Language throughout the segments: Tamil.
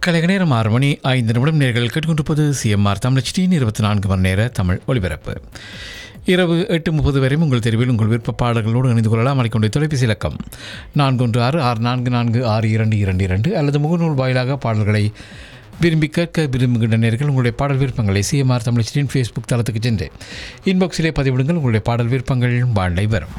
கலைக நேரம் ஆறு மணி ஐந்து நிமிடம் நேர்கள் கேட்டுக்கொண்டிருப்பது சிஎம்ஆர் தமிழச்சியின் இருபத்தி நான்கு மணி நேர தமிழ் ஒலிபரப்பு இரவு எட்டு முப்பது வரையும் உங்கள் தெருவில் உங்கள் விருப்ப பாடல்களோடு இணைந்து கொள்ளலாம் அளிக்கொண்ட தொலைபேசி இலக்கம் நான்கு ஒன்று ஆறு ஆறு நான்கு நான்கு ஆறு இரண்டு இரண்டு இரண்டு அல்லது முகநூல் வாயிலாக பாடல்களை விரும்பி கேட்க விரும்புகின்ற நேர்கள் உங்களுடைய பாடல் விருப்பங்களை சிஎம்ஆர் தமிழச்சியின் ஃபேஸ்புக் தளத்துக்கு சென்று இன்பாக்ஸிலே பதிவிடுங்கள் உங்களுடைய பாடல் விருப்பங்கள் பாண்டை வரும்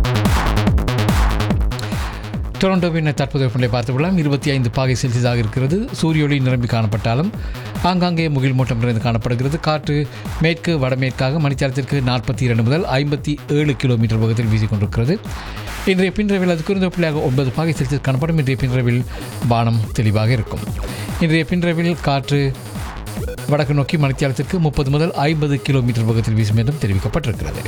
டொரண்டோவின் தற்போதைய வெப்பநிலை பார்த்து விடலாம் இருபத்தி ஐந்து பாகை செல்சியஸாக இருக்கிறது சூரிய ஒளி நிரம்பி காணப்பட்டாலும் ஆங்காங்கே முகில் மூட்டம் நிறைந்து காணப்படுகிறது காற்று மேற்கு வடமேற்காக மணித்தாரத்திற்கு நாற்பத்தி இரண்டு முதல் ஐம்பத்தி ஏழு கிலோமீட்டர் வேகத்தில் வீசிக்கொண்டிருக்கிறது இன்றைய பின்ரவில் அது குறைந்த புள்ளியாக ஒன்பது பாகை செல்சியஸ் காணப்படும் இன்றைய பின்ரவில் வானம் தெளிவாக இருக்கும் இன்றைய பின்ரவில் காற்று வடக்கு நோக்கி மணித்தியாலத்திற்கு முப்பது முதல் ஐம்பது கிலோமீட்டர் வேகத்தில் வீசும் என்றும் தெரிவிக்கப்பட்டிருக்கிறது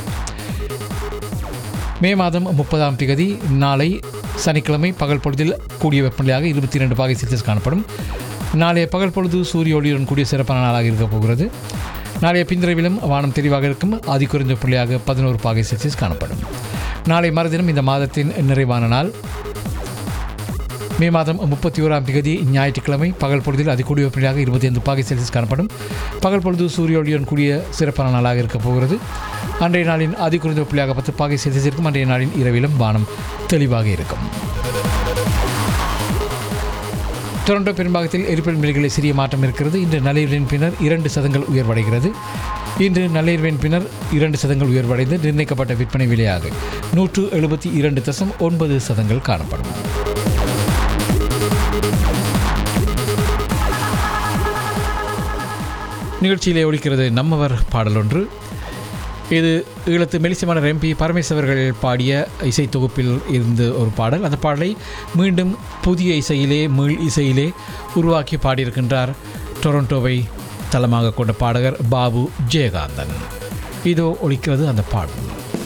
மே மாதம் முப்பதாம் திகதி நாளை சனிக்கிழமை பகல் பொழுதில் கூடிய வெப்பநிலையாக இருபத்தி ரெண்டு பாகை செல்சியஸ் காணப்படும் நாளைய பகல் பொழுது சூரிய ஒளியுடன் கூடிய சிறப்பான நாளாக இருக்கப் போகிறது நாளைய பிந்திரவிலும் வானம் தெளிவாக இருக்கும் அதி குறைந்த புள்ளியாக பதினோரு பாகை செல்சியஸ் காணப்படும் நாளை மறுதினம் இந்த மாதத்தின் நிறைவான நாள் மே மாதம் முப்பத்தி ஓராம் தேதி ஞாயிற்றுக்கிழமை பகல் பொழுதில் அதிகூடிய வெப்பநிலையாக இருபத்தி ஐந்து பாகை செல்சியஸ் காணப்படும் பகல் பொழுது சூரிய ஒளியுடன் கூடிய சிறப்பான நாளாக இருக்கப் போகிறது அன்றைய நாளின் அதிகுறைந்த புள்ளியாக பத்து பாகை செல்சியஸ் இருக்கும் அன்றைய நாளின் இரவிலும் வானம் தெளிவாக இருக்கும் டொரண்டோ பெரும்பாகத்தில் எரிபொருள் விலைகளில் சிறிய மாற்றம் இருக்கிறது இன்று நள்ளிரவின் பின்னர் இரண்டு சதங்கள் உயர்வடைகிறது இன்று நள்ளிரவின் பின்னர் இரண்டு சதங்கள் உயர்வடைந்து நிர்ணயிக்கப்பட்ட விற்பனை விலையாக நூற்று எழுபத்தி இரண்டு தசம் ஒன்பது சதங்கள் காணப்படும் நிகழ்ச்சியிலே ஒழிக்கிறது நம்மவர் பாடல் ஒன்று இது ஈழத்து மெலிசமான எம்பி பரமேஸ்வர்கள் பாடிய இசை தொகுப்பில் இருந்து ஒரு பாடல் அந்த பாடலை மீண்டும் புதிய இசையிலே மீள் இசையிலே உருவாக்கி பாடியிருக்கின்றார் டொரண்டோவை தளமாக கொண்ட பாடகர் பாபு ஜெயகாந்தன் இதோ ஒழிக்கிறது அந்த பாடல்